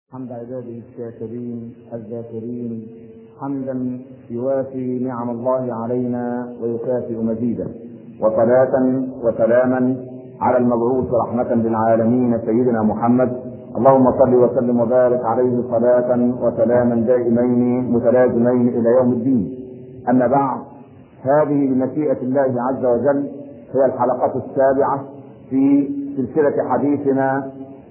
حمد عباده الشاكرين الذاكرين حمدا يوافي نعم الله علينا ويكافئ مزيدا وصلاة وسلاما على المبعوث رحمة للعالمين سيدنا محمد اللهم صل وسلم وبارك عليه صلاة وسلاما دائمين متلازمين إلى يوم الدين أما بعد هذه بمشيئة الله عز وجل هي الحلقة السابعة في سلسلة حديثنا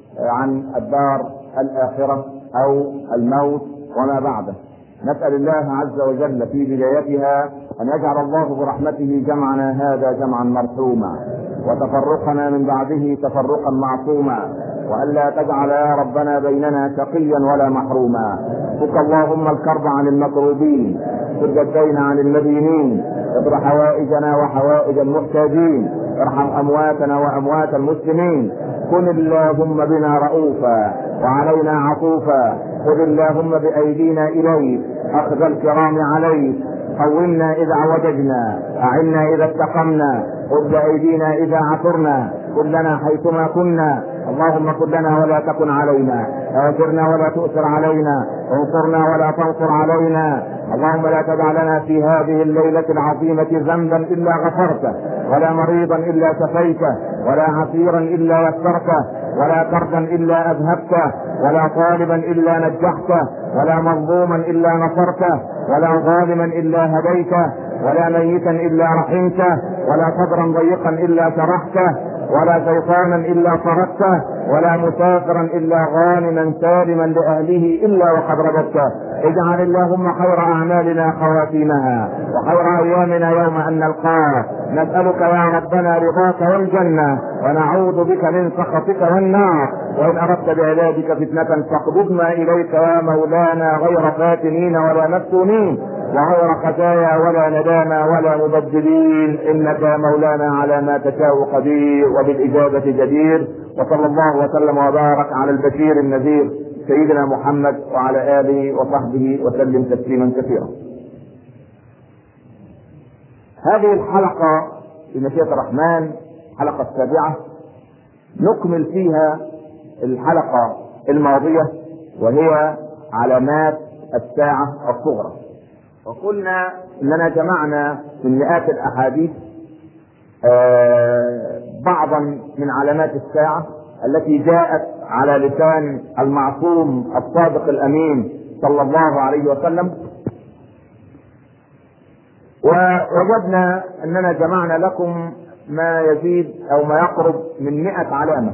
عن الدار الآخرة أو الموت وما بعده نسأل الله عز وجل في بدايتها أن يجعل الله برحمته جمعنا هذا جمعا مرحوما وتفرقنا من بعده تفرقا معصوما وألا تجعل يا ربنا بيننا شقيا ولا محروما فك اللهم الكرب عن المكروبين سد الدين عن المدينين اطرح حوائجنا وحوائج المحتاجين ارحم أمواتنا وأموات المسلمين كن اللهم بنا رؤوفا وعلينا عطوفا خذ اللهم بأيدينا إليك أخذ الكرام عليك قومنا إذا عوججنا أعنا إذا استقمنا خذ بأيدينا إذا عثرنا كلنا حيثما كنا اللهم كن لنا ولا تكن علينا آثرنا ولا تؤثر علينا انصرنا ولا تنصر علينا اللهم لا تدع لنا في هذه الليلة العظيمة ذنبا إلا غفرته ولا مريضا إلا شفيته ولا عسيرا إلا يسرته ولا كربا إلا أذهبته ولا طالبا إلا نجحته ولا مظلوما إلا نصرته ولا ظالما إلا هديته ولا ميتا إلا رحمته ولا صدرا ضيقا إلا شرحته ولا شيطانا الا طردته ولا مسافرا الا غانما سالما لاهله الا وقد رددته اجعل اللهم خير اعمالنا خواتيمها وخير ايامنا يوم ان نلقاك نسالك يا ربنا رضاك والجنه ونعوذ بك من سخطك والنار وان اردت بعبادك فتنه فاقبضنا اليك يا مولانا غير فاتنين ولا مفتونين وغير خزايا ولا ندامى ولا مبدلين انك يا مولانا على ما تشاء قدير وبالاجابه جدير وصلى الله وسلم وبارك على البشير النذير سيدنا محمد وعلى اله وصحبه وسلم تسليما كثيرا. هذه الحلقه بمشيئه الرحمن الحلقه السابعه نكمل فيها الحلقه الماضيه وهي علامات الساعه الصغرى. وقلنا اننا جمعنا من مئات الاحاديث بعضا من علامات الساعه التي جاءت على لسان المعصوم الصادق الامين صلى الله عليه وسلم ووجدنا اننا جمعنا لكم ما يزيد او ما يقرب من مئة علامة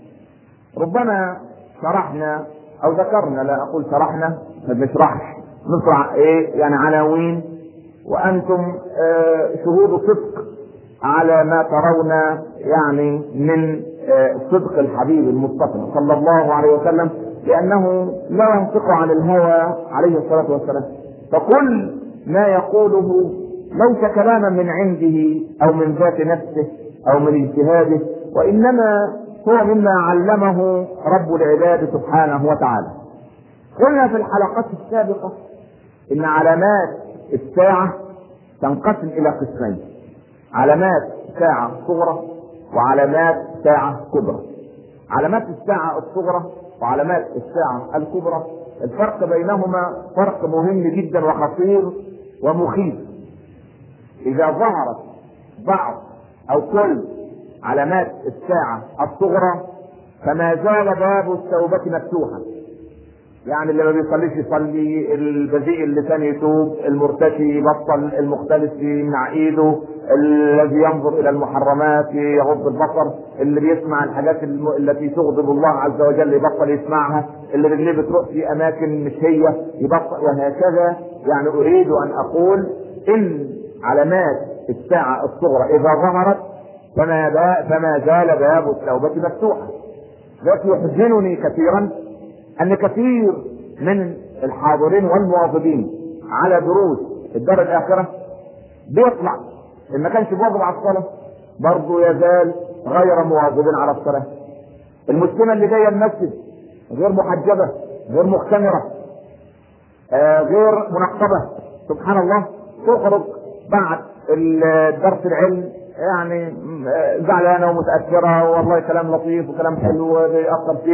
ربما شرحنا او ذكرنا لا اقول شرحنا ما بنشرحش نطلع ايه يعني عناوين وانتم آه شهود صدق على ما ترون يعني من آه صدق الحبيب المصطفى صلى الله عليه وسلم لانه لا ينطق عن الهوى عليه الصلاه والسلام فكل ما يقوله ليس كلاما من عنده او من ذات نفسه او من اجتهاده وانما هو مما علمه رب العباد سبحانه وتعالى قلنا في الحلقات السابقه ان علامات الساعة تنقسم الى قسمين علامات ساعة صغرى وعلامات ساعة كبرى علامات الساعة الصغرى وعلامات الساعة الكبرى الفرق بينهما فرق مهم جدا وخطير ومخيف اذا ظهرت بعض او كل علامات الساعة الصغرى فما زال باب التوبة مفتوحا يعني اللي ما بيصليش يصلي البذيء اللسان يتوب المرتشي يبطل المختلف يمنع ايده الذي ينظر الى المحرمات يغض البصر اللي بيسمع الحاجات التي تغضب الله عز وجل يبطل يسمعها اللي رجليه بتروح في اماكن مش هي يبطل وهكذا يعني اريد ان اقول ان علامات الساعه الصغرى اذا ظهرت فما فما زال باب التوبه مفتوحا ذات يحزنني كثيرا ان كثير من الحاضرين والمواظبين على دروس الدار الاخره بيطلع ان ما كانش بيواظب على الصلاه برضه يزال غير مواظب على الصلاه المسلمه اللي جايه المسجد غير محجبه غير مختمره آه غير منقبه سبحان الله تخرج بعد درس العلم يعني زعلانه ومتاثره والله كلام لطيف وكلام حلو بيأثر فينا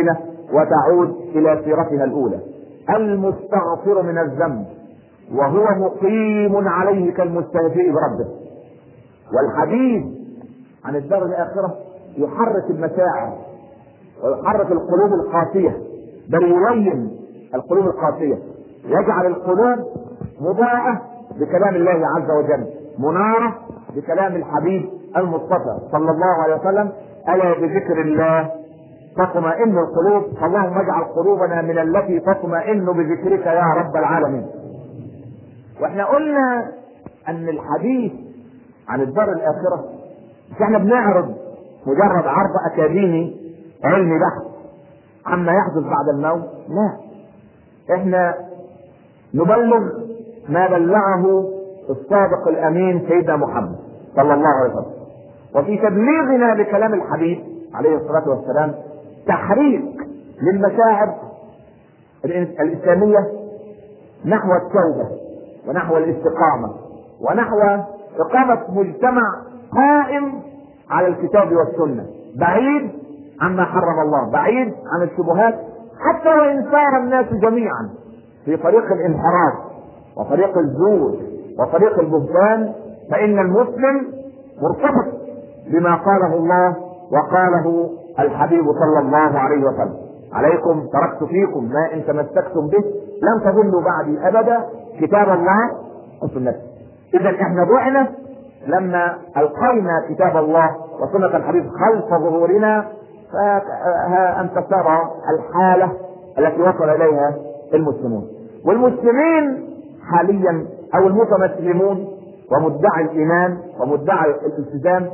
وتعود الى سيرتها الاولى المستغفر من الذنب وهو مقيم عليه كالمستهزئ بربه والحديث عن الدار الاخره يحرك المشاعر ويحرك القلوب القاسيه بل يلين القلوب القاسيه يجعل القلوب مضاءه بكلام الله عز وجل مناره بكلام الحبيب المصطفى صلى الله عليه وسلم الا بذكر الله تطمئن القلوب اللهم اجعل قلوبنا من التي تطمئن بذكرك يا رب العالمين واحنا قلنا ان الحديث عن الدار الاخره مش احنا بنعرض مجرد عرض اكاديمي علمي بحت عما يحدث بعد الموت لا احنا نبلغ ما بلغه الصادق الامين سيدنا محمد صلى الله عليه وسلم وفي تبليغنا لكلام الحبيب عليه الصلاه والسلام تحريك للمشاعر الاسلاميه نحو التوبه ونحو الاستقامه ونحو اقامه مجتمع قائم على الكتاب والسنه بعيد عما حرم الله بعيد عن الشبهات حتى وان سار الناس جميعا في طريق الانحراف وطريق الزور وطريق البهتان فان المسلم مرتبط بما قاله الله وقاله الحبيب صلى الله عليه وسلم عليكم تركت فيكم ما ان تمسكتم به لن تضلوا بعدي ابدا كتاب الله وسنته اذا احنا ضعنا لما القينا كتاب الله وسنه الحبيب خلف ظهورنا فها انت ترى الحاله التي وصل اليها المسلمون والمسلمين حاليا او المتمسلمون ومدعي الايمان ومدعي الالتزام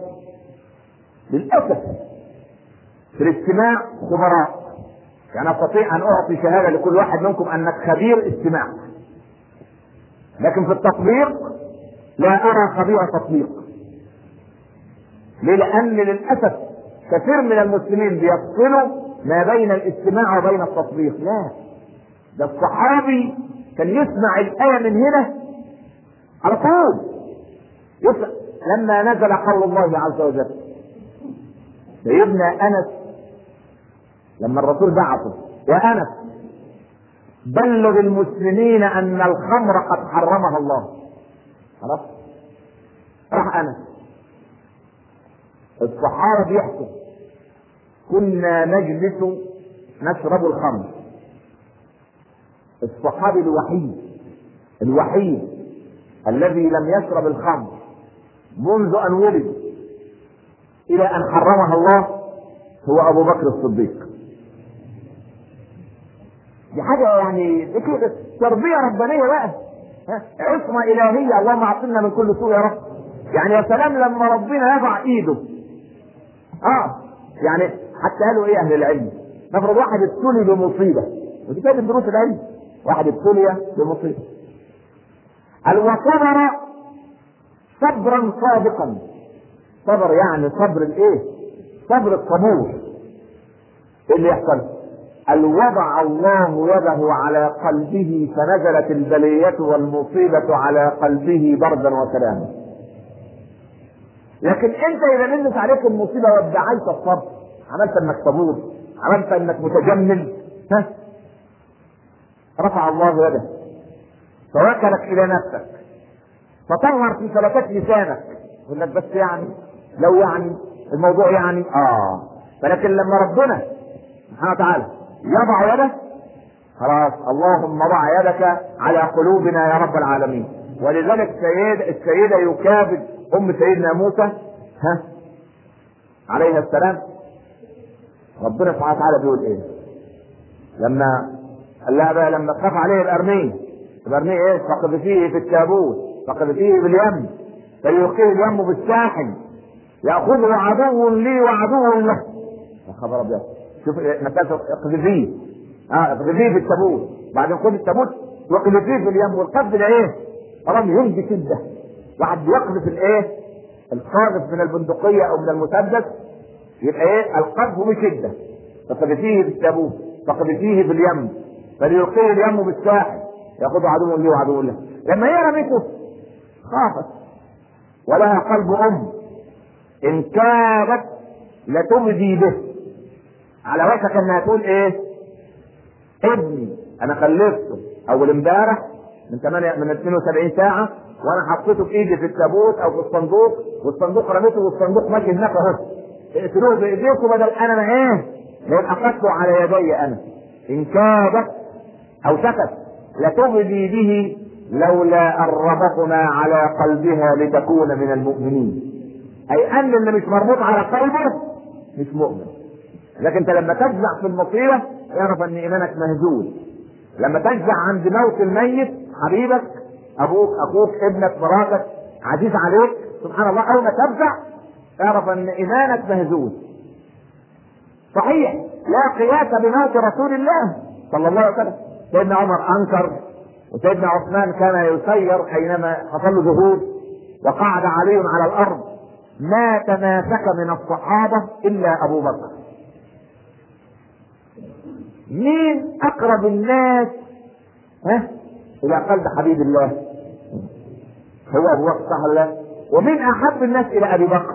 للاسف في الاستماع خبراء يعني استطيع ان اعطي شهاده لكل واحد منكم انك خبير استماع لكن في التطبيق لا ارى خبير تطبيق ليه لان للاسف كثير من المسلمين بيفصلوا ما بين الاستماع وبين التطبيق لا ده الصحابي كان يسمع الآية من هنا على طول يسمع لما نزل قول الله عز وجل سيدنا أنس لما الرسول بعثه يا أنس بلغ المسلمين أن الخمر قد حرمها الله خلاص راح أنس الصحابة بيحكوا كنا نجلس نشرب الخمر الصحابي الوحيد الوحيد الذي لم يشرب الخمر منذ ان ولد الى ان حرمها الله هو ابو بكر الصديق دي حاجه يعني دي كده تربيه ربانيه بقى عصمه الهيه اللهم اعطنا من كل سوء يا رب يعني يا سلام لما ربنا يضع ايده اه يعني حتى قالوا ايه اهل العلم نفرض واحد ابتلي بمصيبه ودي كانت دروس العلم واحد ابتلي بمصيبه قال وصبر صبرا صادقا صبر يعني صبر الايه صبر الصبور ايه اللي يحصل قال وضع الله يده على قلبه فنزلت البلية والمصيبة على قلبه بردا وسلاما لكن انت اذا نزلت عليك المصيبة وادعيت الصبر عملت انك صبور عملت انك متجمل ها رفع الله يده فوكلك الى نفسك فطهر في فلتات لسانك يقول لك بس يعني لو يعني الموضوع يعني اه فلكن لما ربنا سبحانه وتعالى يضع يده خلاص اللهم ضع يدك على قلوبنا يا رب العالمين ولذلك سيد السيده يكابد ام سيدنا موسى ها عليها السلام ربنا سبحانه وتعالى بيقول ايه لما قال لها بقى لما تخاف عليه الارميه الارميه ايه فقذفيه في التابوت فقذفيه باليم فليلقيه اليم بالساحل ياخذه عدو لي وعدو له يا خبر ابيض شوف مسألة اقذفيه اه اقذفيه في التابوت بعدين خد التابوت واقذفيه في اليم والقذف ده ايه؟ رمي يمضي شده واحد بيقذف الايه؟ القاذف من البندقيه او من المسدس يبقى ايه؟ القذف بشده فقذفيه في التابوت فقذفيه في اليم فليلقيه اليم بالساحل ياخذ عدو لي وعدو له لما هي رميته خافت ولها قلب ام ان كادت لتبدي به على وشك انها تقول ايه ابني انا خلفته اول امبارح من 8 من 72 ساعه وانا حطيته بايدي في التابوت او في الصندوق والصندوق رميته والصندوق ماشي هناك اهو اقتلوه بايديكم بدل انا ما ايه لان اخذته على يدي انا ان كادت او سكت لتبدي به لولا ان ربطنا على قلبها لتكون من المؤمنين اي ان اللي مش مربوط على قلبه مش مؤمن لكن انت لما تجزع في المصيبه اعرف ان ايمانك مهزوز لما تجزع عند موت الميت حبيبك ابوك اخوك ابنك مراتك عزيز عليك سبحان الله اول ما تفزع اعرف ان ايمانك مهزوز صحيح لا قياس بموت رسول الله صلى الله عليه وسلم سيدنا عمر انكر وسيدنا عثمان كان يسير حينما حصل له ظهور وقعد علي على الارض ما تماسك من الصحابه الا ابو بكر مين اقرب الناس ها الى قلب حبيب الله هو ابو بكر صح ولا لا ومين احب الناس الى ابي بكر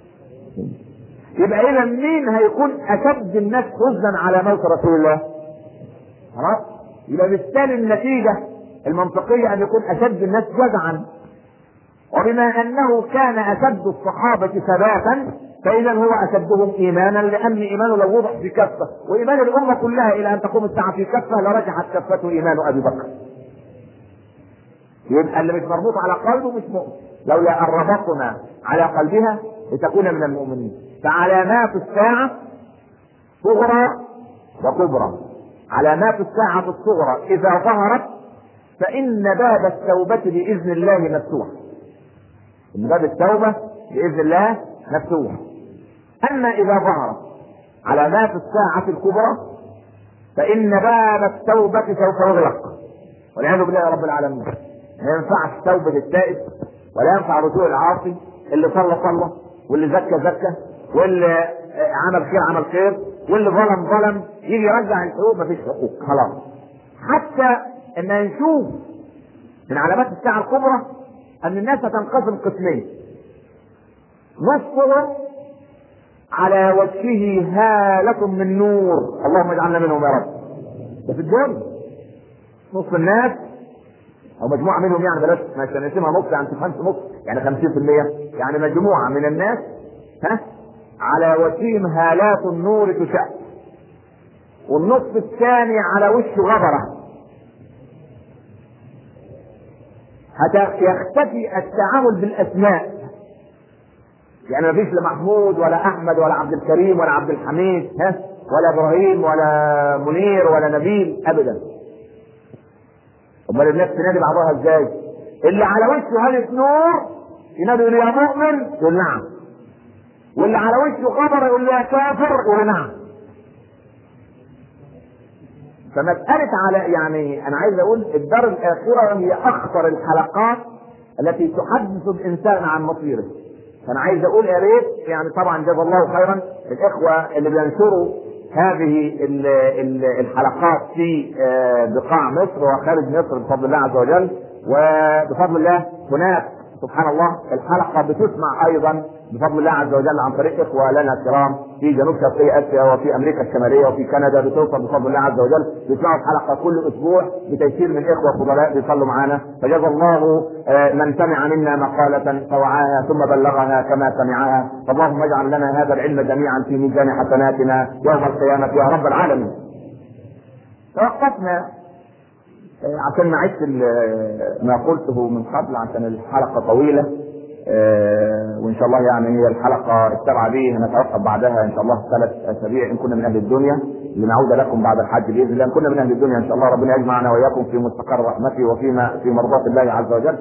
يبقى اذا مين هيكون اشد الناس حزنا على موت رسول الله خلاص يبقى بالتالي النتيجه المنطقيه ان يكون اشد الناس جزعا وبما انه كان اشد الصحابه ثباتا فاذا هو اشدهم ايمانا لان ايمانه لو وضع في كفه وايمان الامه كلها الى ان تقوم الساعه في كفه لرجحت كفته ايمان ابي بكر يبقى اللي مش مربوط على قلبه مش مؤمن لولا ان ربطنا على قلبها لتكون من المؤمنين فعلامات الساعه صغرى وكبرى علامات الساعه الصغرى اذا ظهرت فان باب التوبه باذن الله مفتوح ان باب التوبه باذن الله مفتوح اما اذا ظهرت علامات الساعه الكبرى فان باب التوبه سوف يغلق والعياذ بالله يا رب العالمين ما ينفعش توبه التائب ولا ينفع رجوع العاصي اللي صلى صلى واللي زكى زكى واللي عمل خير عمل خير واللي ظلم ظلم يجي يرجع الحقوق مفيش حقوق خلاص حتى ان نشوف من علامات الساعه الكبرى ان الناس هتنقسم قسمين نصهم على وجهه هالة من نور اللهم اجعلنا منهم يا رب ده في الدنيا نصف الناس او مجموعه منهم يعني بلاش مش هنقسمها نص يعني تفهمش نص يعني 50% يعني مجموعه من الناس ها على وجههم هالات النور تشع والنصف الثاني على وشه غبره يختفي التعامل بالاسماء يعني ما فيش لا محمود ولا احمد ولا عبد الكريم ولا عبد الحميد ها ولا ابراهيم ولا منير ولا نبيل ابدا امال الناس تنادي بعضها ازاي اللي على وشه هالة نور ينادي يقول يا مؤمن يقول نعم واللي على وشه خبر يقول له يا كافر يقول نعم فمسألة على يعني أنا عايز أقول الدار الآخرة هي أخطر الحلقات التي تحدث الإنسان عن مصيره. فأنا عايز أقول يا ريت يعني طبعا جزا الله خيرا الإخوة اللي بينشروا هذه ال ال الحلقات في بقاع مصر وخارج مصر بفضل الله عز وجل وبفضل الله هناك سبحان الله الحلقه بتسمع ايضا بفضل الله عز وجل عن طريق اخوه لنا الكرام في جنوب شرقي اسيا وفي امريكا الشماليه وفي كندا بتوصل بفضل الله عز وجل بيسمعوا الحلقه كل اسبوع بتيسير من اخوه فضلاء بيصلوا معانا فجزا الله من سمع منا مقاله فوعاها ثم بلغها كما سمعها فاللهم اجعل لنا هذا العلم جميعا في ميزان حسناتنا يوم القيامه يا رب العالمين. توقفنا عشان ما عدت ما قلته من قبل عشان الحلقه طويله وان شاء الله يعني هي الحلقه السابعه دي هنتوقف بعدها ان شاء الله ثلاث اسابيع ان كنا من اهل الدنيا لنعود لكم بعد الحج باذن الله ان كنا من اهل الدنيا ان شاء الله ربنا يجمعنا واياكم في مستقر رحمته وفيما في مرضاه الله عز وجل.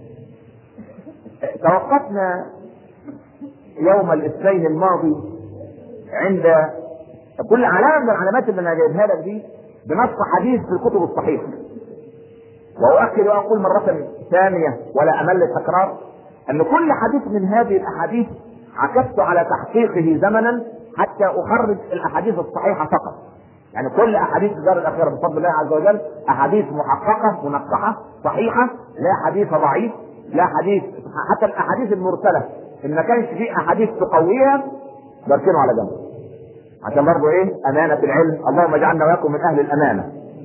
توقفنا يوم الاثنين الماضي عند كل علامه من العلامات اللي انا جايبها لك دي بنص حديث في الكتب الصحيحه. واؤكد واقول مره ثانيه ولا امل التكرار ان كل حديث من هذه الاحاديث عكفت على تحقيقه زمنا حتى اخرج الاحاديث الصحيحه فقط. يعني كل احاديث الدار الاخيره بفضل الله عز وجل احاديث محققه منقحه صحيحه لا حديث ضعيف لا حديث حتى الاحاديث المرسله ان ما كانش في احاديث تقويها بركنه على جنب. عشان برضه ايه؟ امانه العلم، اللهم اجعلنا واياكم من اهل الامانه.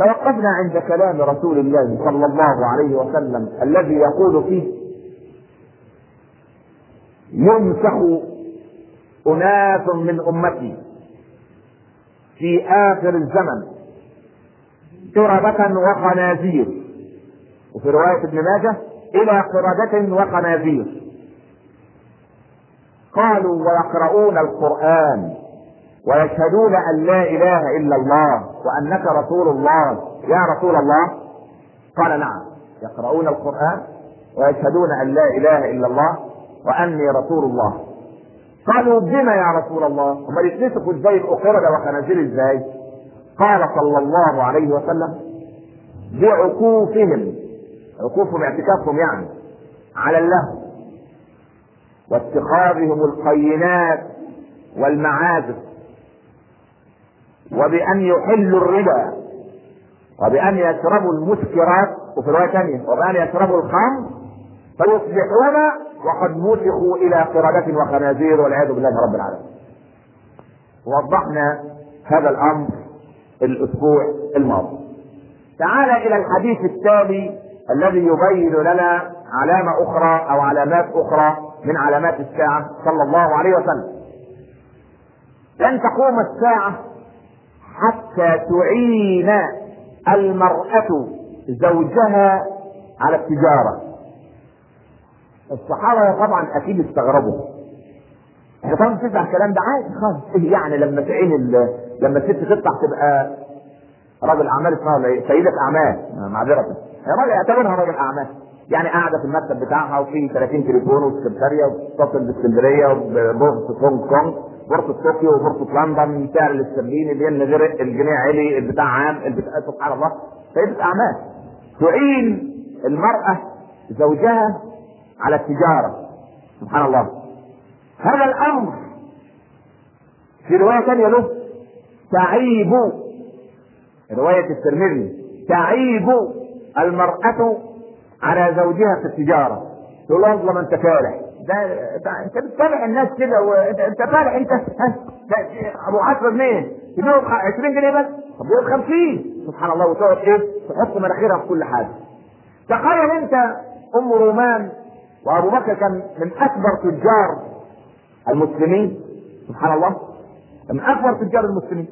توقفنا عند كلام رسول الله صلى الله عليه وسلم الذي يقول فيه يمسخ أناس من أمتي في آخر الزمن قردة وخنازير وفي رواية ابن ماجه إلى قردة وخنازير قالوا ويقرؤون القرآن ويشهدون أن لا إله إلا الله وأنك رسول الله يا رسول الله قال نعم يقرؤون القرآن ويشهدون أن لا إله إلا الله وأني رسول الله قالوا بما يا رسول الله هم يتمسكوا ازاي الأقردة وخنازير ازاي قال صلى الله عليه وسلم بعكوفهم عكوفهم اعتكافهم يعني على اللهو واتخاذهم القينات والمعازف وبأن يحلوا الربا وبأن يشربوا المسكرات وفي رواية ثانية وبأن يشربوا الخمر فيصبحون وقد مسخوا إلى قردة وخنازير والعياذ بالله رب العالمين. وضحنا هذا الأمر الأسبوع الماضي. تعال إلى الحديث التالي الذي يبين لنا علامة أخرى أو علامات أخرى من علامات الساعة صلى الله عليه وسلم. لن تقوم الساعة حتى تعين المرأة زوجها على التجارة الصحابة طبعا أكيد استغربوا احنا طبعا بتسمع الكلام ده عادي خالص ايه يعني لما تعين لما الست تطلع تبقى راجل اعمال اسمها ولا ايه؟ سيدة اعمال معذرة هي راجل اعتبرها راجل اعمال يعني قاعده في المكتب بتاعها وفي 30 تليفون وسكرتاريه وبتتصل باسكندريه وبورصه هونج كونج بورصه طوكيو وبورصه لندن سعر الاسترليني الين غير الجنيه علي البتاع عام البتاع سبحان الله سيدة اعمال تعين المرأة زوجها على التجارة سبحان الله هذا الأمر في رواية ثانية له تعيب رواية الترمذي تعيب المرأة على زوجها في التجارة تقول له اظلم انت فالح ده انت بتتابع الناس كده وانت انت فالح انت ها ابو 10 جنيه تبيعه ب 20 جنيه بس طب بيقول 50 سبحان الله وتقعد ايه تحط مناخيرها في كل حاجه تخيل انت ام رومان وابو بكر كان من اكبر تجار المسلمين سبحان الله من اكبر تجار المسلمين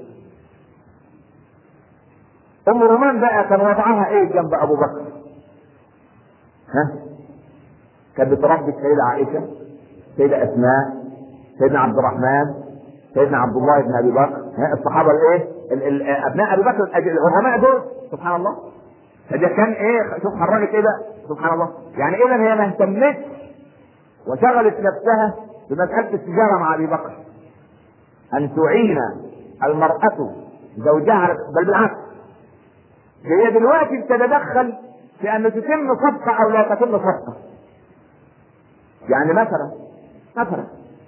ام رومان بقى كان وضعها ايه جنب ابو بكر ها كانت بتربي السيدة عائشة السيدة أسماء سيدنا عبد الرحمن سيدنا عبد الله بن أبي بكر ها الصحابة الإيه ال- ال- أبناء أبي بكر العلماء دول سبحان الله فده كان إيه شوف حراني كده سبحان الله يعني إذا هي ما اهتمتش وشغلت نفسها بمسألة التجارة مع أبي بكر أن تعين المرأة زوجها على- بل بالعكس هي دلوقتي بتتدخل في ان تتم صفقه او لا تتم صفقه يعني مثلا مثلا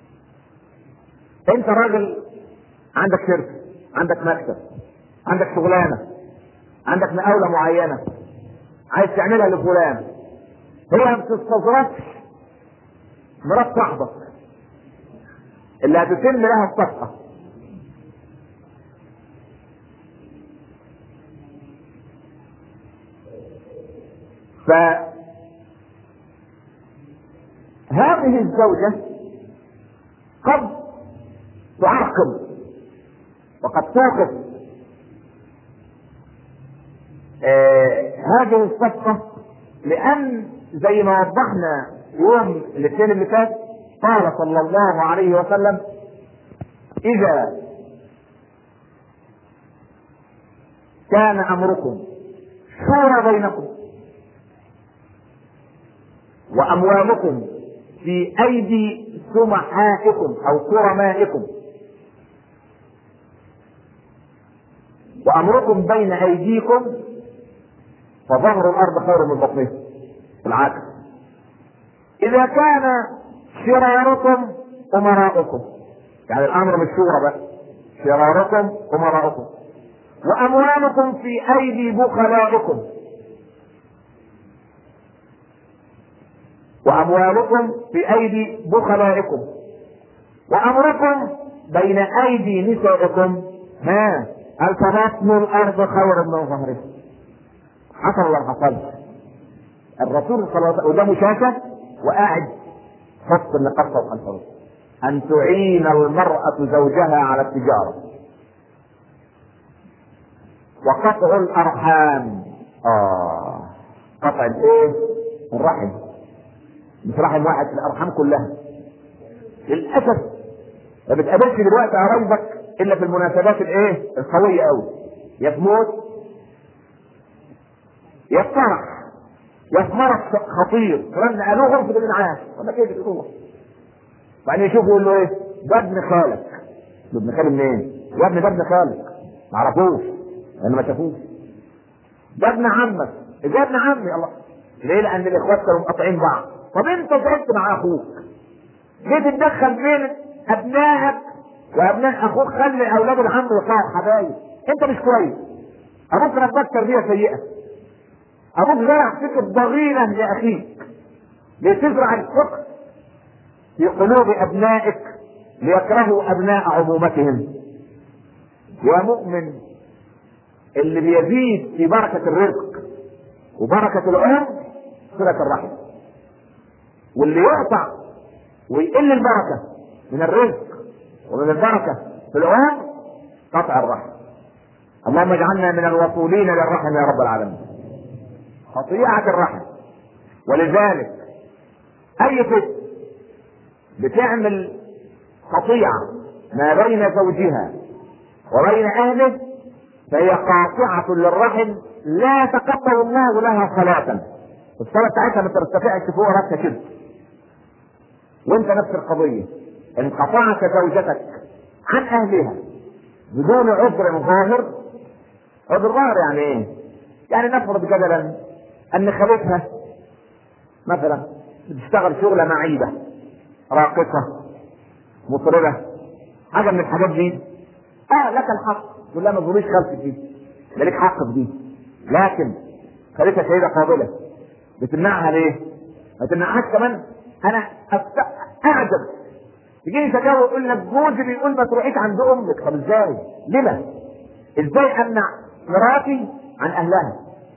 انت راجل عندك شركه عندك مكتب عندك شغلانه عندك مقاوله معينه عايز تعملها لفلان هي ما بتستظرفش مرات صاحبك اللي هتتم لها الصفقه ف هذه الزوجة قد تعاقب وقد توقف آه هذه الصفقة لأن زي ما وضحنا يوم الاثنين اللي فات قال صلى الله عليه وسلم إذا كان أمركم شورى بينكم واموالكم في ايدي سمحائكم او كرمائكم وامركم بين ايديكم فظهر الارض خير من بطنه بالعكس اذا كان شراركم امراؤكم يعني الامر مش شورى بقى شراركم امراؤكم واموالكم في ايدي بخلائكم واموالكم في ايدي بخلائكم وامركم بين ايدي نسائكم ها قال فبطن الارض خير من ظهرها حصل ولا ما حصلش الرسول صلى الله عليه وسلم قدامه شاشه وقاعد حط النقاط فوق الحروف ان تعين المراه زوجها على التجاره وقطع الارحام اه قطع الايه الرحم مش رحم واحد الارحام كلها للاسف ما بتقابلش دلوقتي قرايبك الا في المناسبات الايه القويه قوي يا في موت يا في فرح يا في مرض خطير فلان قالوه غرفه الانعاش ولا كيف يروح بعدين يشوف يقول له ايه ده ابن خالك ده ابن خالي منين؟ يا ابني ده ابن خالك ما عرفوش لانه ما شافوش ده ابن عمك ده ابن عمي الله ليه؟ لان الاخوات كانوا مقاطعين بعض طب انت زعلت مع اخوك ليه تتدخل بين ابنائك وابناء اخوك خلي اولاد العم يطلعوا حبايب انت مش كويس ابوك ربك تربيه سيئه ابوك زرع فيك الضغينه لاخيك لتزرع الفقر في قلوب ابنائك ليكرهوا ابناء عمومتهم يا مؤمن اللي بيزيد في بركه الرزق وبركه العمر صله الرحم واللي يقطع ويقل البركه من الرزق ومن البركه في العمر قطع الرحم اللهم اجعلنا من الوصولين للرحم يا رب العالمين قطيعة الرحم ولذلك أي ست بتعمل قطيعة ما بين زوجها وبين أهله فهي قاطعة للرحم لا تقبل الله لها صلاة الصلاة بتاعتها ما ترتفعش فوق راسها كده وانت نفس القضية ان قطعت زوجتك عن اهلها بدون عذر ظاهر عذر ظاهر يعني ايه؟ يعني نفرض جدلا ان خالتها مثلا بتشتغل شغلة معيبة راقصة مطربة حاجة من الحاجات دي اه لك الحق تقول لها ما تظلميش خالتك دي ده لك حق في دي لكن خالتها سيدة قابلة بتمنعها ليه؟ ما تمنعهاش كمان انا أست... اعجب تجيني تجاوب يقول لك جوزي بيقول ما تروحيش عند امك طب ازاي؟ لما؟ ازاي امنع مراتي عن اهلها؟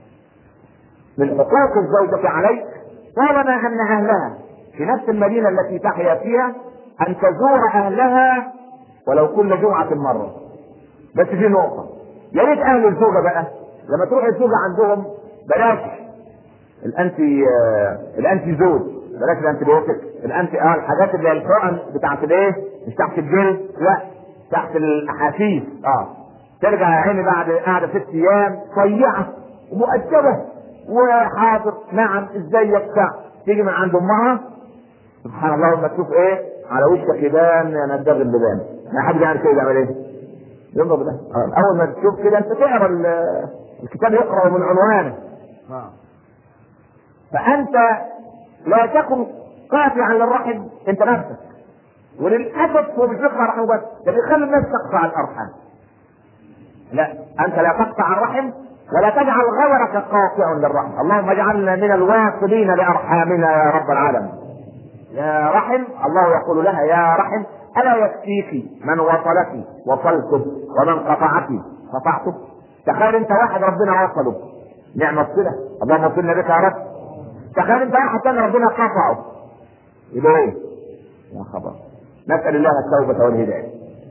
من حقوق الزوجة عليك طالما ان اهلها في نفس المدينة التي تحيا فيها ان تزور اهلها ولو كل جمعة مرة بس في نقطة يا ريت اهل الزوجة بقى لما تروح الزوجة عندهم بلاش الانتي آه الانتي زوج بلاش الانتيبيوتيك الانتي اه الحاجات اللي هي الحقن بتاعت الايه مش تحت الجلد لا تحت الاحاسيس اه ترجع يا عيني بعد قاعده ست ايام صيعه ومؤدبه وحاضر نعم ازيك بتاع تيجي من عند امها سبحان الله لما تشوف ايه على وشك يبان يا نداغ اللبان ما حد يعرف كده يعمل ايه يضرب ده اول ما تشوف كده انت تقرا الكتاب يقرا من عنوانه فانت لا تكن قاطعا للرحم انت نفسك وللاسف هو مش بيقطع رحمه بس ده بيخلي الناس تقطع الارحام لا انت لا تقطع الرحم ولا تجعل غيرك قاطع للرحم اللهم اجعلنا من الواصلين لارحامنا يا رب العالمين يا رحم الله يقول لها يا رحم الا يكفيك من وصلك وصلته ومن قطعك قطعته تخيل انت واحد ربنا وصله نعم الصله اللهم وصلنا بك يا رب تخيل انت واحد تاني ربنا قطعه يبقى ايه؟ يا خبر نسال الله التوبه والهدايه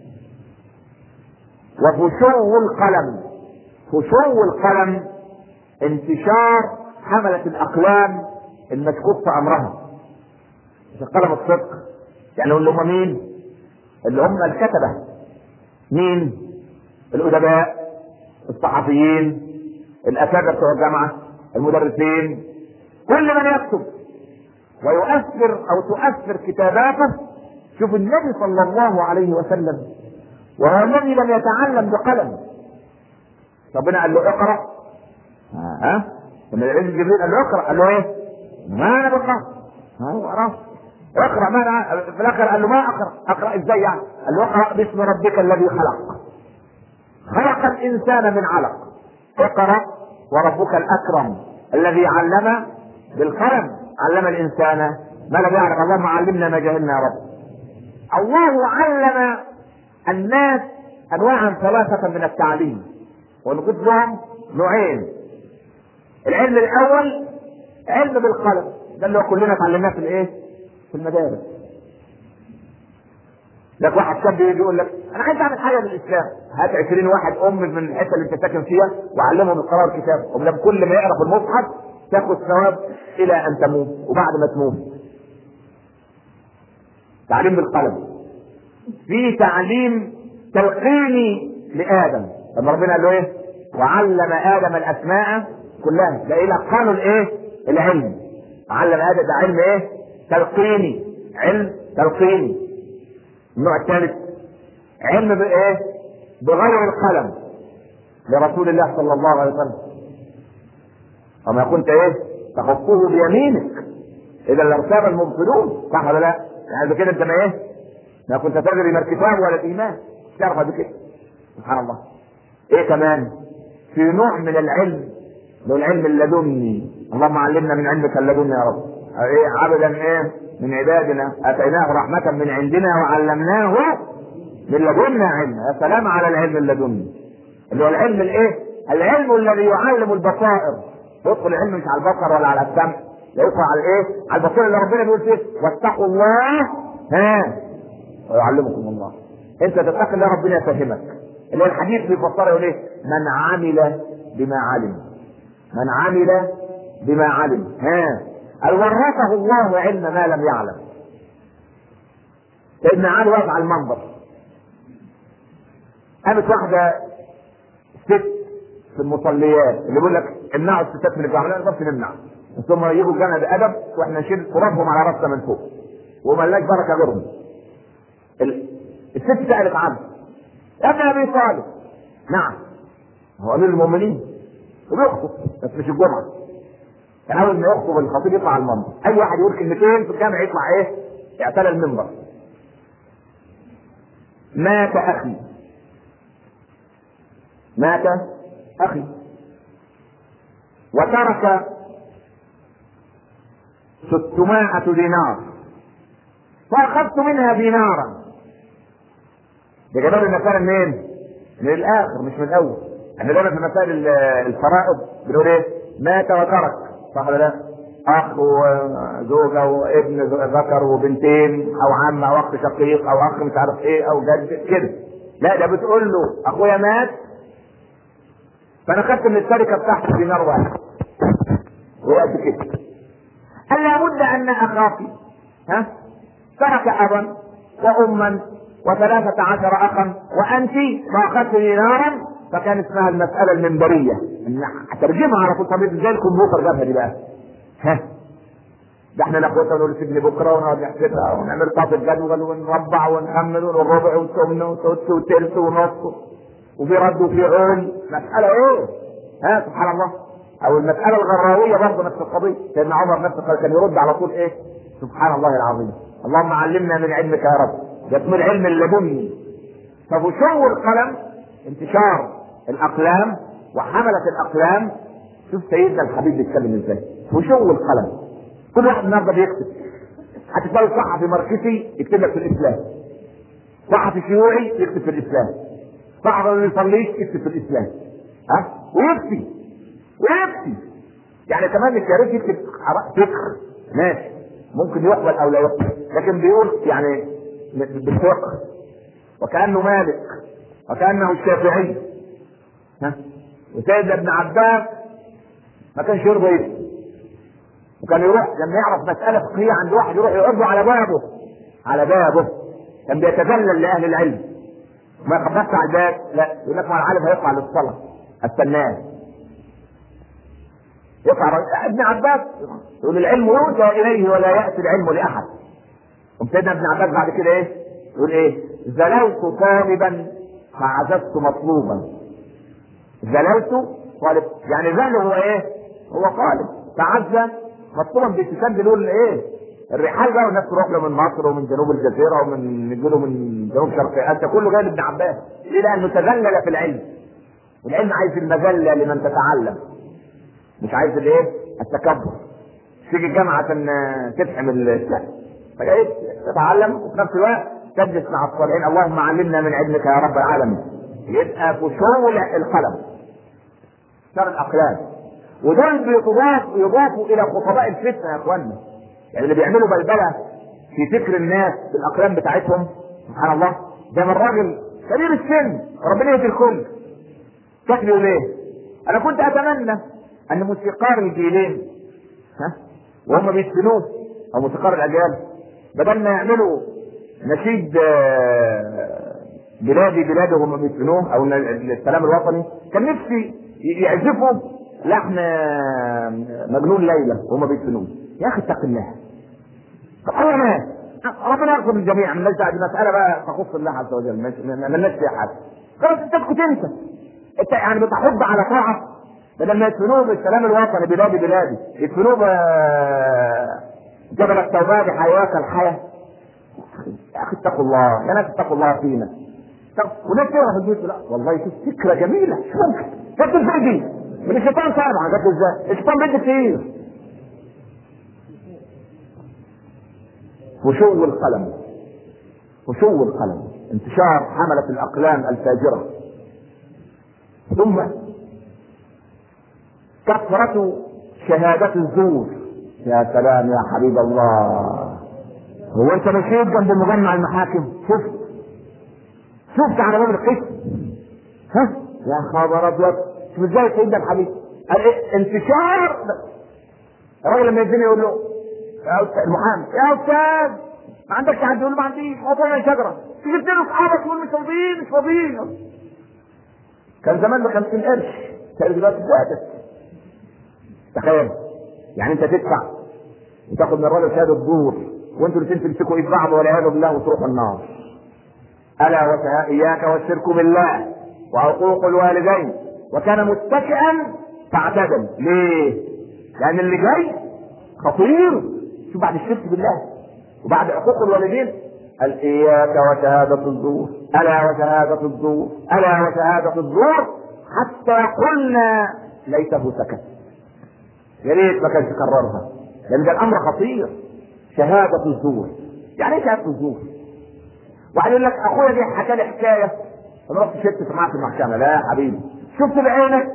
وفشو القلم فشو القلم انتشار حملة الأقلام المشكوك في أمرها مش القلم الصدق يعني اللي هم مين؟ اللي هم الكتبة مين؟ الأدباء الصحفيين الأساتذة بتوع الجامعة المدرسين كل من يكتب ويؤثر أو تؤثر كتاباته شوف النبي صلى الله عليه وسلم وهو الذي لم يتعلم بقلم ربنا قال له اقرا ها لما نزل جبريل قال له اقرا قال له ايه؟ ما انا بقرا ها هو قرا اقرا ما انا في الاخر قال له ما اقرا اقرا ازاي يعني؟ قال له اقرا باسم ربك الذي خلق خلق الانسان من علق اقرا وربك الاكرم الذي علم بالقلم علم الانسان ما لم يعلم اللهم علمنا ما جهلنا يا رب الله علم الناس انواعا ثلاثه من التعليم ونقول لهم نوعين العلم الاول علم بالقلم ده اللي هو كلنا اتعلمناه في الايه؟ في المدارس لك واحد شاب يجي يقول لك انا عايز اعمل حاجه للاسلام هات 20 واحد ام من الحته اللي انت ساكن فيها وعلمهم القراءه والكتاب وبلام كل ما يقرا في المصحف تاخد ثواب الى ان تموت وبعد ما تموت تعليم بالقلم في تعليم تلقيني لادم لما ربنا قال له ايه وعلم ادم الاسماء كلها ده الى قانون الايه العلم علم ادم ده علم ايه تلقيني علم تلقيني النوع الثالث علم بايه بغير القلم لرسول الله صلى الله عليه وسلم وما كنت ايه تخطه بيمينك اذا لارتاب المبطلون صح ولا لا يعني بكده انت ما ايه ما كنت تدري ما الكتاب ولا الايمان تعرف بكده سبحان الله ايه كمان في نوع من العلم من العلم اللدني اللهم علمنا من علمك اللدني يا رب ايه عبدا ايه من عبادنا اتيناه رحمة من عندنا وعلمناه من لدنا علما يا سلام على العلم اللدني اللي هو العلم الايه العلم الذي يعلم البصائر يدخل العلم مش على البصر ولا على السمع لا يدخل على الايه على البصير اللي ربنا بيقول فيه واتقوا الله ها ويعلمكم الله انت تتقي الله ربنا يفهمك اللي هو الحديث بيفسره يقول ايه من عمل بما علم من عمل بما علم ها قال ورثه الله علم ما لم يعلم سيدنا علي واقف على المنبر قامت واحده ست في المصليات اللي بيقول لك امنعوا الستات من الجامع لا نقدرش نمنع ثم يجوا الجامع بادب واحنا نشيل ترابهم على راسنا من فوق وملاش بركه غيرهم ال- الست سالت عنه يا ابن ابي طالب نعم هو امير المؤمنين وبيخطب بس مش الجمعه كان اول ما يخطب الخطيب يطلع على المنبر اي واحد يقول كلمتين في الجامع يطلع ايه اعتلى المنبر مات اخي مات اخي وترك ستمائة دينار فأخذت منها دينارا ده جاب المسائل منين؟ من الآخر مش من الأول احنا دايما في مسائل ال- الفرائض بنقول ايه؟ مات وترك صح ولا لا؟ أخ وزوجة وابن ذكر وبنتين أو عم أو أخ شقيق أو أخ مش عارف إيه أو جد كده لا ده بتقول له أخويا مات فأنا خدت من الشركة بتاعته دينار واحد وقت كده قال لابد ان اخاك ها ترك ابا واما وثلاثة عشر اخا وانت فاخذت دينارا فكان اسمها المسألة المنبرية إن هترجمها على طول طب ازاي الكمبيوتر جابها دي بقى ها ده احنا ناخدها ونقول سجن بكره ونقعد نحسبها ونعمل طاقة جدول ونربع ونخمل والربع والثمن وثلث وثلث ونص وفي رد وفي عون مسألة ايه؟ ها سبحان الله او المسألة الغراوية برضه نفس القضية سيدنا عمر نفس القضية كان يرد على طول ايه؟ سبحان الله العظيم اللهم علمنا من علمك يا رب ده اسمه العلم اللدني ففشو القلم انتشار الاقلام وحملة الاقلام شوف سيدنا الحبيب بيتكلم ازاي فشو القلم كل واحد النهارده بيكتب هتلاقي صحفي ماركسي يكتب لك في الاسلام صحفي شيوعي يكتب في الاسلام صحفي ما بيصليش يكتب في الاسلام ها ويكفي ويكفي يعني كمان مش يا ريت يكتب فكر ماشي ممكن يقبل او لا يقبل لكن بيقول يعني بالفقه وكانه مالك وكانه الشافعي ها وسيدنا ابن عباس ما كانش يرضى يكتب وكان يروح لما يعرف مسألة فقهية عند واحد يروح يقعد له على بابه على بابه كان بيتذلل لأهل العلم ما يخبطش على الباب لا يقول لك ما العالم هيطلع للصلاة استناه يطلع ابن عباس يقول العلم يؤتى إليه ولا يأتي العلم لأحد قام سيدنا ابن عباس بعد كده ايه؟ يقول ايه؟ زلوت طالبا فعززت مطلوبا زلوت طالب يعني زل هو ايه؟ هو طالب تعزى مطلوبا باستشهاد دول ايه؟ الرحال بقى والناس تروح له من مصر ومن جنوب الجزيره ومن يجوا من جنوب شرق اسيا كله جاي لابن عباس ليه؟ لانه تذلل في العلم العلم عايز المذله لمن تتعلم مش عايز الايه؟ التكبر تيجي الجامعه عشان تفهم السهل فجاي تتعلم وفي نفس الوقت تجلس مع الصالحين اللهم علمنا من علمك يا رب العالمين يبقى فشو القلم شر الاقلام ودول بيضاف يضافوا الى خطباء الفتنه يا اخوانا يعني اللي بيعملوا بلبله في فكر الناس في الاقلام بتاعتهم سبحان الله زي ما الراجل كبير السن ربنا يهدي الكل شكله ليه؟ انا كنت اتمنى ان موسيقار الجيلين ها وهم بيسجنوه او موسيقار الاجيال بدل ما يعملوا نشيد آه، بلادي بلادي وهم بيسجنوه او السلام الوطني كان نفسي يعزفوا لحن آه، مجنون ليلى وهم بيسجنوه يا اخي اتق الله طب انا مات ربنا يغفر للجميع من دي مساله بقى تخص الله عز وجل ما لناش فيها حاجه خلاص انت اسكت انت انت يعني بتحض على طاعه بدل ما يدفنوه بالسلام الوطني بلادي بلادي يدفنوه جبل التوبه حياك الحياه يا اخي اتقوا الله يا ناس اتقوا الله فينا وناس تقرا في البيت لا والله في فكره جميله شو ممكن جت ازاي دي من الشيطان طبعا جت ازاي الشيطان بيدي كتير وشو القلم وشو القلم انتشار حملة الأقلام الفاجرة ثم كثرة شهادة الزور يا سلام يا حبيب الله هو انت مشيت جنب مجمع المحاكم شفت شفت على باب القسم ها يا خبر ابيض شوف ازاي سيدنا الحبيب انتشار الراجل لما يديني يقول له يا استاذ المحامي يا استاذ ما عندكش حد يقول ما عنديش قطعنا شجره تيجي اثنين اصحابك يقول مش فاضيين مش فاضيين كان زمان ب 50 قرش كان دلوقتي زادت تخيل يعني انت تدفع وتاخد من الراجل شهاده الظهور وانتوا الاثنين تمسكوا ايد بعض والعياذ بالله وتروحوا النار الا وتها اياك والشرك بالله وعقوق الوالدين وكان متكئا فاعتدل ليه؟ لان اللي جاي خطير شوف بعد الشرك بالله وبعد حقوق الوالدين قال اياك وشهادة الزور الا وشهادة الزور الا وشهادة الزور حتى قلنا ليته سكت يا ريت ما كانش كررها لان ده الامر خطير شهادة الزور يعني ايه شهادة الزور؟ واحد يقول لك اخويا دي حكى لي حكايه انا رحت شفت معاه في المحكمه لا يا حبيبي شفت بعينك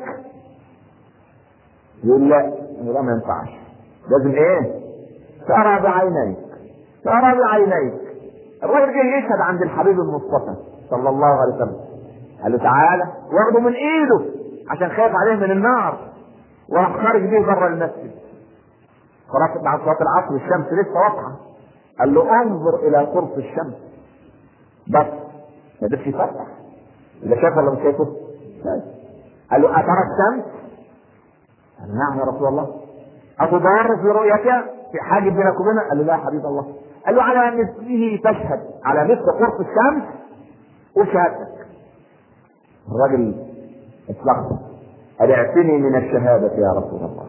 يقول لا لا ما ينفعش لازم ايه ترى بعينيك ترى بعينيك الراجل جه يشهد عند الحبيب المصطفى صلى الله عليه وسلم قال له تعالى واخده من ايده عشان خايف عليه من النار وراح خارج بيه بره المسجد خلاص بعد صلاه العصر الشمس لسه واضحه قال له انظر الى قرص الشمس بس ما قدرش يفتح اذا شاف ولا مش شايفه قال له اترى الشمس قال نعم يا رسول الله أتضار في رؤيتها في حاجب بينك وبينها؟ قال له لا يا حبيب الله. قال له على مثله تشهد على مثل قرص الشمس وشهادتك. الراجل اتلخبط قال اعتني من الشهادة يا رسول الله.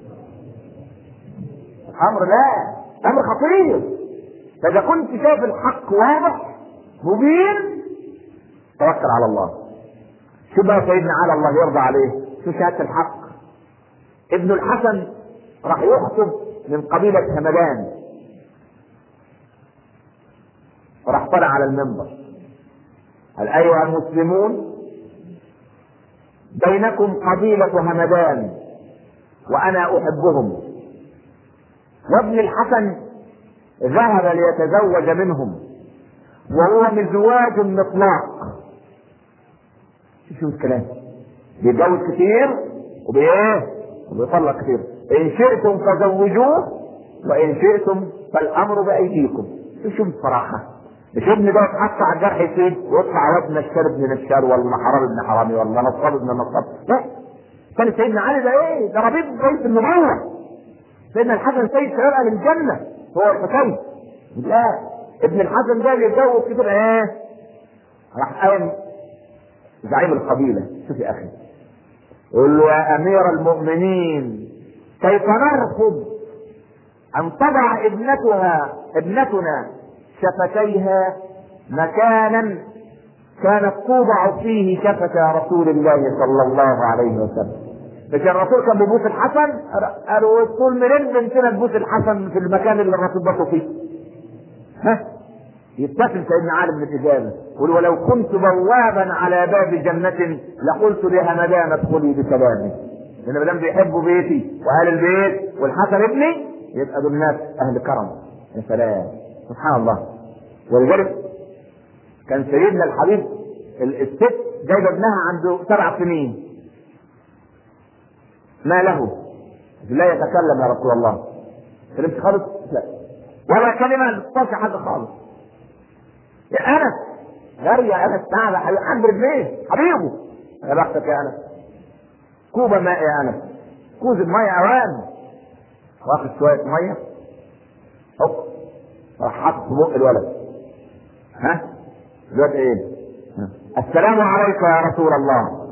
أمر لا أمر خطير. فإذا كنت شايف الحق واضح مبين توكل على الله. شو بقى سيدنا على الله يرضى عليه؟ شو شهادة الحق؟ ابن الحسن راح يخطب من قبيلة همدان وراح طلع على المنبر قال أيها المسلمون بينكم قبيلة همدان وأنا أحبهم وابن الحسن ذهب ليتزوج منهم وهو مزواج مطلاق شوف الكلام بيتجوز كتير وبايه وبيطلق كتير ان شئتم فزوجوه وان شئتم فالامر بايديكم شوف الصراحه مش ابن ده يتحط على الجرح يسيب ويطلع واد نشار ابن نشار ولا حرام ابن حرامي ولا نصاب ابن نصاب لا كان سيدنا علي ده ايه؟ ده ربيب بيت النبوه سيدنا الحسن سيد شباب اهل الجنه هو الحسين لا ابن الحسن ده اللي يتجوز كده ايه؟ راح قام زعيم القبيله شوف يا اخي يقول له يا امير المؤمنين كيف نرفض ان تضع ابنتها ابنتنا شفتيها مكانا كانت توضع فيه شفة رسول الله صلى الله عليه وسلم مش الرسول كان بيبوس الحسن قالوا تقول منين بنتنا تبوس الحسن في المكان اللي الرسول بصوا فيه ها يبتسم سيدنا علي بن الإجابة يقول ولو كنت بوابا على باب جنة لقلت لهمدان ادخلي بسلامي لأن ما دام بيحبوا بيتي وأهل البيت والحسن ابني يبقى دول ناس أهل كرم يا سلام سبحان الله ولذلك كان سيدنا الحبيب الست جايبه ابنها عنده سبع سنين ما له لا يتكلم يا رسول الله كلمت خالص لا ولا كلمه ما حد خالص يا انس غير يا انس تعالى حبيبي عند رجليه حبيبه يا بختك يا انس كوبا ماء يا انس كوز الميه اوان واخد شويه ميه هوب راح حاطط في بق الولد ها الولد ايه السلام عليك يا رسول الله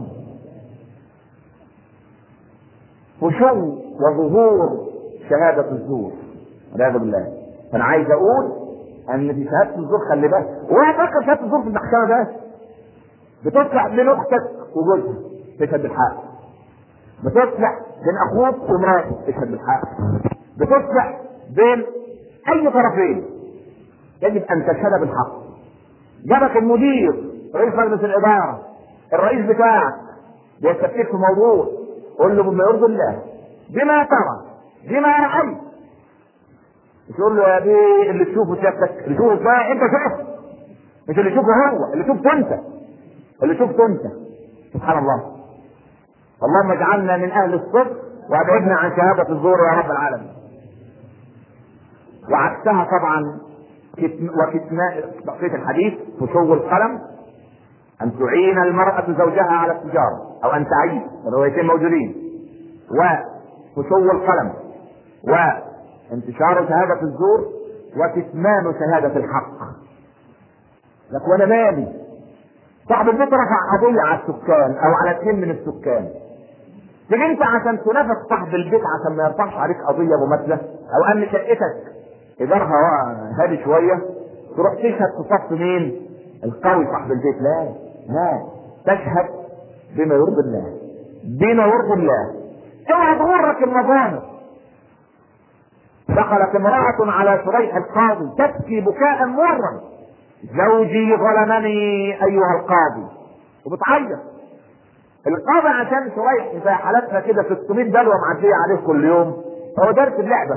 فشو وظهور شهادة الزور والعياذ بالله فأنا عايز أقول أن في شهادة الزور خلي بالك ولا فاكر شهادة الزور في المحكمة بس بتصلح بين أختك وجوزها تشهد بالحق بتصلح بين أخوك ومراتك تشهد بالحق بتصلح بين أي طرفين يجب أن تشهد بالحق جابك المدير رئيس مجلس الإدارة الرئيس بتاعك بيستفيد في موضوع قول له بما يرضي الله بما ترى بما رأيت تقول له يا بيه اللي تشوفه سيادتك اللي تشوفه بقى انت شوف مش اللي تشوفه هو اللي شوفته انت اللي شوفته انت سبحان الله اللهم اجعلنا من اهل الصدق وابعدنا عن شهادة الزور يا رب العالمين وعكسها طبعا وكتمان بقية الحديث فشو القلم أن تعين المرأة زوجها على التجارة أو أن تعين الروايتين موجودين وفشو القلم وانتشار شهادة الزور وكتمان شهادة الحق لك وأنا مالي صاحب البيت رفع قضية على السكان أو على اثنين من السكان تيجي أنت عشان تنافس صاحب البيت عشان ما يرفعش عليك قضية مماثلة أو أن شقتك إيجارها هادي شوية تروح تشهد في صف مين؟ القوي صاحب البيت لا لا تشهد بما يرضي الله بما يرضي الله اوعى تغرك المظاهر دخلت امرأة على شريح القاضي تبكي بكاء مرا زوجي ظلمني أيها القاضي وبتعيط القاضي عشان شريح زي حالتنا كده 600 بلوه معديه عليه كل يوم هو دارس اللعبه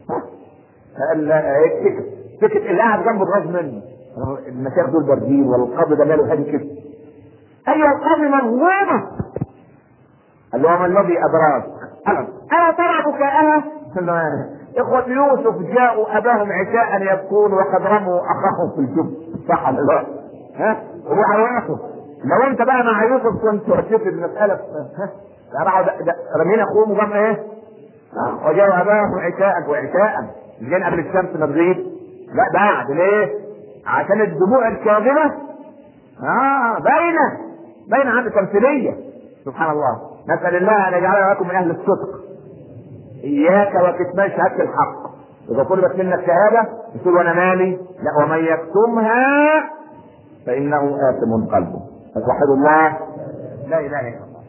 سكت سكت اللي قاعد جنبه اتغاظ منه المشايخ دول باردين والقاضي ده ماله هادي كده ايوه القاضي مظلومه قال له وما الذي ادراك انا انا ترى بكاءها اخوة يوسف جاءوا اباهم عشاء يبكون وقد رموا اخاهم في الجب صح ولا لا؟ ها؟ وعواقب لو انت بقى مع يوسف كنت وشفت المسألة ها؟ راحوا رمينا اخوهم وقام ايه؟ وجاءوا اباهم عشاء وعشاء مش جايين قبل الشمس ما تغيب لا بعد ليه؟ عشان الدموع الكاظمة اه باينة باينة عند تمثيلية سبحان الله نسأل الله أن يجعلنا لكم من أهل الصدق إياك وكتمان شهادة الحق إذا طلبت منك شهادة تقول وأنا مالي لا ومن يكتمها فإنه آثم قلبه فتوحد الله لا إله إلا الله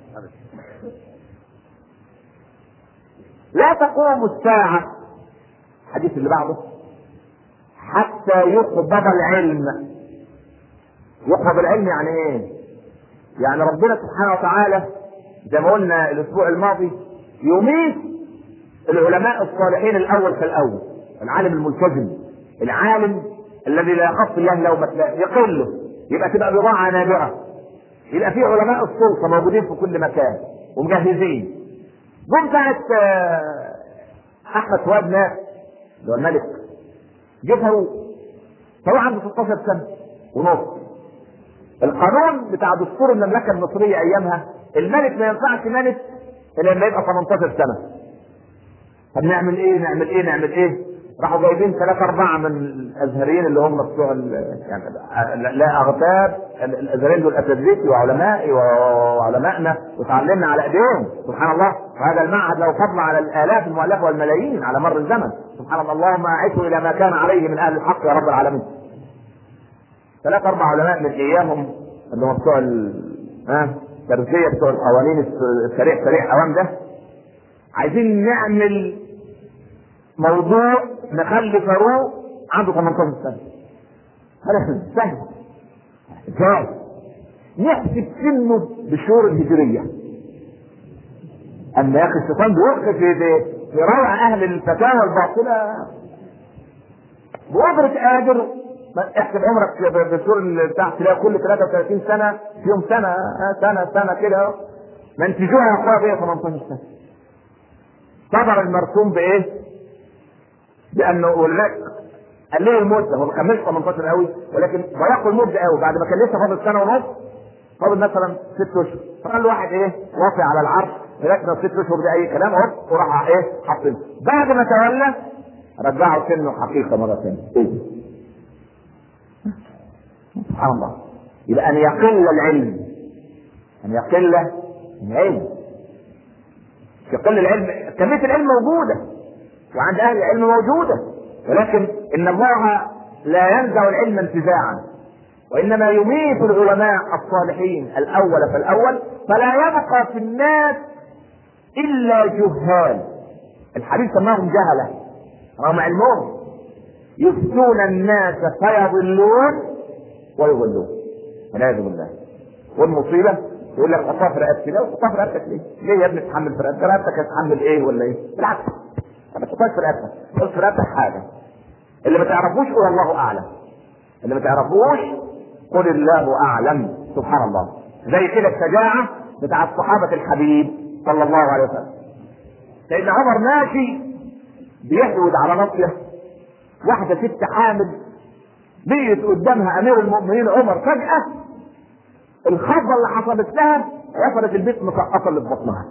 لا تقوم الساعة الحديث اللي بعده حتى يقبض العلم يقبض العلم يعني ايه يعني ربنا سبحانه وتعالى زي ما قلنا الاسبوع الماضي يميت العلماء الصالحين الاول فالاول العالم الملتزم العالم الذي لا يخاف الله لومة لائم يقله يبقى تبقى بضاعة نادرة يبقى في علماء السلطة موجودين في كل مكان ومجهزين جم ساعة أحمد فؤاد مات اللي هو الملك جه فهو عنده 16 سنة ونص القانون بتاع دستور المملكة المصرية أيامها الملك ما ينفعش ملك إلا لما يبقى 18 سنة طب نعمل إيه نعمل إيه نعمل إيه راحوا جايبين ثلاثة أربعة من الأزهريين اللي هم بتوع يعني لا أغتاب الأزهريين دول أساتذتي وعلمائي وعلمائنا وتعلمنا على إيديهم سبحان الله وهذا المعهد له فضل على الآلاف المؤلفة والملايين على مر الزمن سبحان الله اللهم أعشه إلى ما كان عليه من أهل الحق يا رب العالمين ثلاثة أربع علماء من إياهم اللي هم بتوع ها تربية بتوع القوانين السريع سريع أوام ده عايزين نعمل موضوع نخلي فاروق عنده 18 سنه هذا سهل ازاي نحسب سنه بالشهور الهجرية أما يا أخي الشيطان بيوقف في في روع أهل الفتاوى الباطلة بقدرة قادر احسب عمرك بالشهور بتاع تلاقي كل 33 سنة فيهم سنة سنة سنة كده منتجوها يا اخويا بيه 18 سنة صدر المرسوم بايه؟ بانه ولك قال ليه المده هو ما كملش 18 قوي ولكن ضيقوا المده قوي بعد ما كان لسه فاضل سنه ونص فاضل مثلا ست اشهر فقال له واحد ايه وافي على العرش ركنا ست اشهر ده اي كلام اهو وراح ايه حاطينه بعد ما تولى رجعوا سنه حقيقه مره ثانيه إيه؟ سبحان الله يبقى ان يقل العلم ان يقل العلم يقل العلم كمية العلم موجودة وعند أهل العلم موجودة ولكن إن الله لا ينزع العلم انتزاعا وإنما يميت العلماء الصالحين الأول فالأول فلا يبقى في الناس إلا جهال الحديث سماهم جهلة رغم علمهم يفتون الناس فيضلون ويضلون والعياذ بالله والمصيبة يقول لك حطها في رقبتي لا حطها في رقبتك ليه؟ ليه يا ابني تحمل في رقبتك؟ رقبتك هتحمل ايه ولا ايه؟ بالعكس ما تحطهاش في رقبتك، حط في رقبتك حاجة. اللي ما تعرفوش قول الله أعلم. اللي ما تعرفوش قل الله أعلم سبحان الله. زي كده الشجاعة بتاع صحابة الحبيب صلى الله عليه وسلم. سيدنا عمر ماشي بيحود على ناصية واحدة ست حامل بيت قدامها أمير المؤمنين عمر فجأة الخضه اللي حصلت لها وصلت البيت مسقطه اللي في بطنها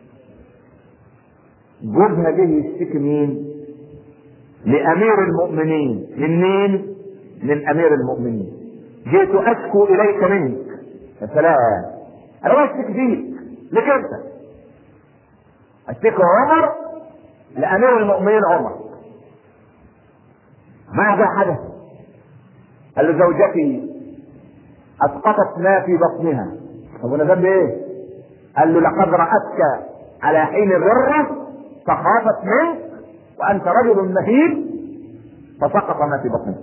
جوزها جه يشتكي مين؟ لامير المؤمنين من مين؟ من امير المؤمنين جئت اشكو اليك منك يا سلام انا ما اشتكي فيك لك انت اشتكي عمر لامير المؤمنين عمر ماذا حدث؟ قال له زوجتي اسقطت ما في بطنها طب انا ذنبي ايه؟ قال له لقد رأتك على حين الررة فخافت منك وانت رجل مهيب فسقط ما في بطنك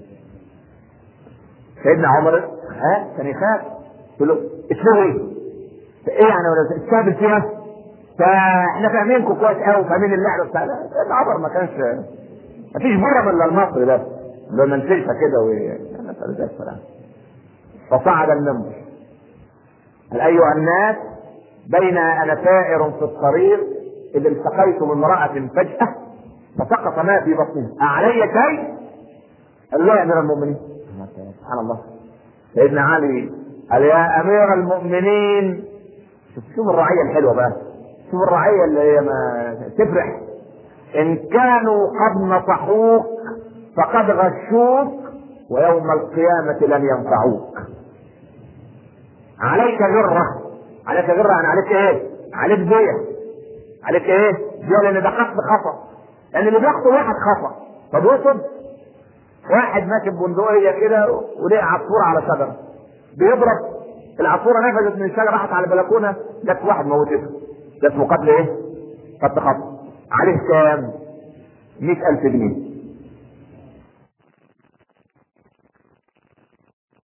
سيدنا عمر ها كان يخاف يقول له اسمه ايه؟ ايه يعني ولا تستهبل فيها؟ فاحنا فاهمينكم كويس قوي فاهمين اللعبه بتاع لا سيدنا عمر ما كانش ما فيش بره الا المصري ده لو منسلها كده و نسال الله السلامه فصعد المنبر قال ايها الناس بين انا سائر في الطريق اذ التقيت بامراه فجاه فسقط ما في بطنها اعلي شيء؟ قال لا يا امير المؤمنين سبحان الله سيدنا علي قال يا امير المؤمنين شوف شوف الرعيه الحلوه بقى شوف الرعيه اللي هي ما تفرح ان كانوا قد نصحوك فقد غشوك ويوم القيامة لن ينفعوك عليك غرة عليك غرة يعني عليك ايه عليك دية عليك ايه دية لان ده قصد خطأ لان اللي بيخطئ واحد خطأ طب يقصد واحد ماشي ببندقية كده ولقى عصفورة على شجرة بيضرب العصفورة نفذت من الشجرة راحت على البلكونة جت واحد موتته ده اسمه قتل ايه؟ قتل خطأ عليه كام؟ 100000 جنيه